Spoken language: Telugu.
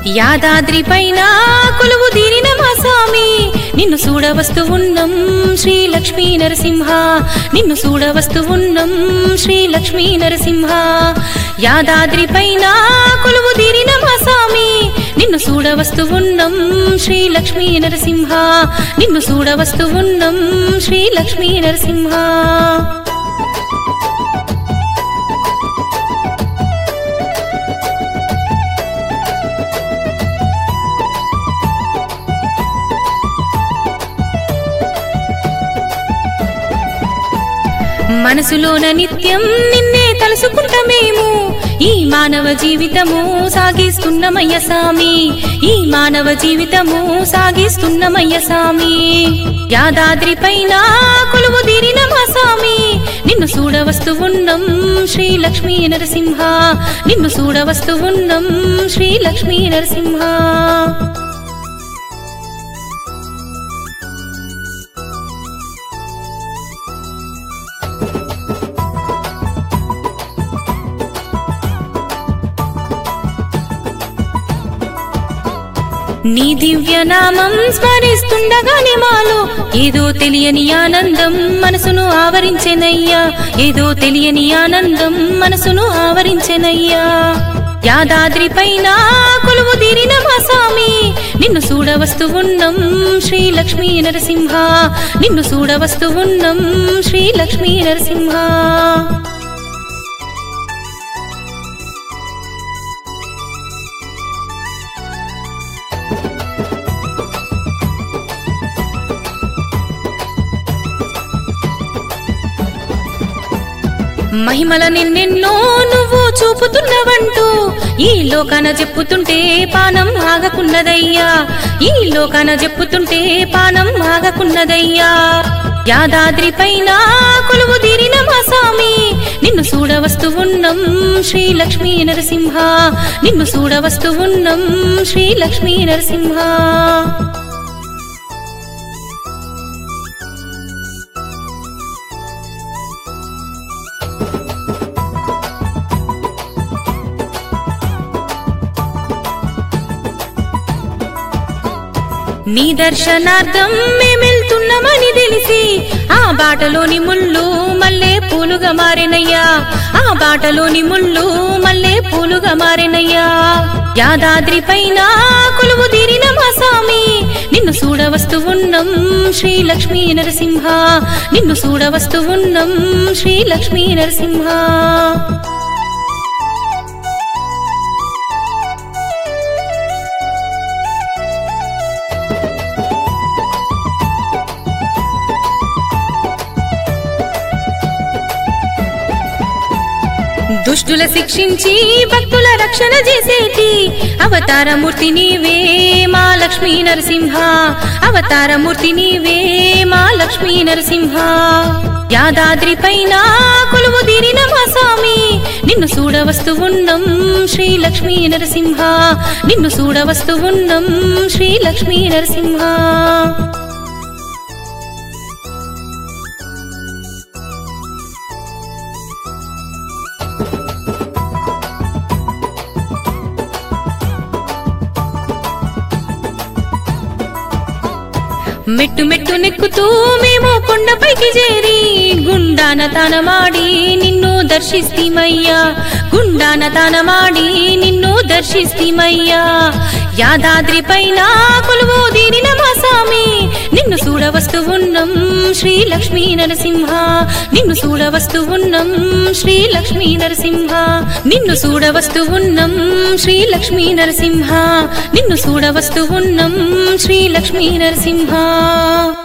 యాదాద్రి పైన కొలువు తీరిన మా స్వామి నిన్ను చూడవస్తు ఉన్నం శ్రీ లక్ష్మీ నరసింహ నిన్ను చూడవస్తు ఉన్నం శ్రీ లక్ష్మీ నరసింహ యాదాద్రి పైన కొలువు తీరిన మా స్వామి నిన్ను చూడవస్తు ఉన్నం శ్రీ లక్ష్మీ నరసింహ నిన్ను చూడవస్తు ఉన్నం శ్రీ లక్ష్మీ నరసింహ మనసులోన నిత్యం నిన్నే తలుసుకుంటామేము ఈ మానవ జీవితము సాగిస్తున్నమయ్య సామి ఈ మానవ జీవితము సాగిస్తున్నమయ్య సామి యాదాద్రి పైన కొలువు తీరిన మా సామి నిన్ను చూడవస్తు ఉన్నం శ్రీ లక్ష్మీ నరసింహ నిన్ను చూడవస్తు ఉన్నం శ్రీ లక్ష్మీ నరసింహ నీ దివ్య నామం స్మరిస్తుండగానే మాలో ఏదో తెలియని ఆనందం మనసును ఆవరించెనయ్యా ఏదో తెలియని ఆనందం మనసును ఆవరించెనయ్యా యాదాద్రి పైన కొలువు తీరిన మా స్వామి నిన్ను చూడవస్తు ఉన్నం శ్రీ లక్ష్మీ నరసింహ నిన్ను చూడవస్తు ఉన్నం శ్రీ లక్ష్మీ నరసింహ మహిమల నిన్నెన్నో నువ్వు చూపుతున్నవంటూ ఈ లోకాన చెప్పుతుంటే పానం ఆగకున్నదయ్యా ఈ లోకాన చెప్పుతుంటే పానం ఆగకున్నదయ్యా యాదాద్రి పైన కొలువు తీరిన మా స్వామి నిన్ను చూడవస్తు ఉన్నం శ్రీ లక్ష్మీ నరసింహ నిన్ను చూడవస్తు ఉన్నం శ్రీ లక్ష్మీ నరసింహ నీ దర్శనార్థం మేమెళ్తున్నామని తెలిసి ఆ బాటలోని ముళ్ళు మల్లె పూలుగా మారినయ్యా ఆ బాటలోని ముళ్ళు మల్లె పూలుగా మారినయ్యా యాదాద్రి పైన కొలువు తీరిన మా స్వామి నిన్ను చూడవస్తు ఉన్నం శ్రీ లక్ష్మీ నరసింహ నిన్ను చూడవస్తు ఉన్నం శ్రీ లక్ష్మీ నరసింహ దుష్టుల శిక్షించి భక్తుల రక్షణ చేసేటి అవతారమూర్తి నీవే మా లక్ష్మీ నరసింహ అవతారమూర్తి నీవే మా లక్ష్మీ నరసింహ యాదాద్రి పైన కొలువు తీరిన మా స్వామి నిన్ను చూడవస్తు ఉన్నం శ్రీ లక్ష్మీ నరసింహ నిన్ను చూడవస్తు ఉన్నం శ్రీ లక్ష్మీ నరసింహ మెట్టు మెట్టు నెక్కుతూ మేము కొండపైకి చేరి గుండాన తనమాడి నిన్ను దర్శిస్తీమయ్యా గుండాన తనమాడి నిన్ను దర్శిస్తీమయ్యా యాదాద్రి పైన కొలువు దీనిన మా స్వామి నిన్ను చూడవస్తు ఉన్నం శ్రీ లక్ష్మీ నరసింహ నిన్ను చూడవస్తు ఉన్నం శ్రీ లక్ష్మీ నరసింహ నిన్ను చూడవస్తు ఉన్నం శ్రీ లక్ష్మీ నరసింహ నిన్ను చూడవస్తు ఉన్నం శ్రీ లక్ష్మీ నరసింహ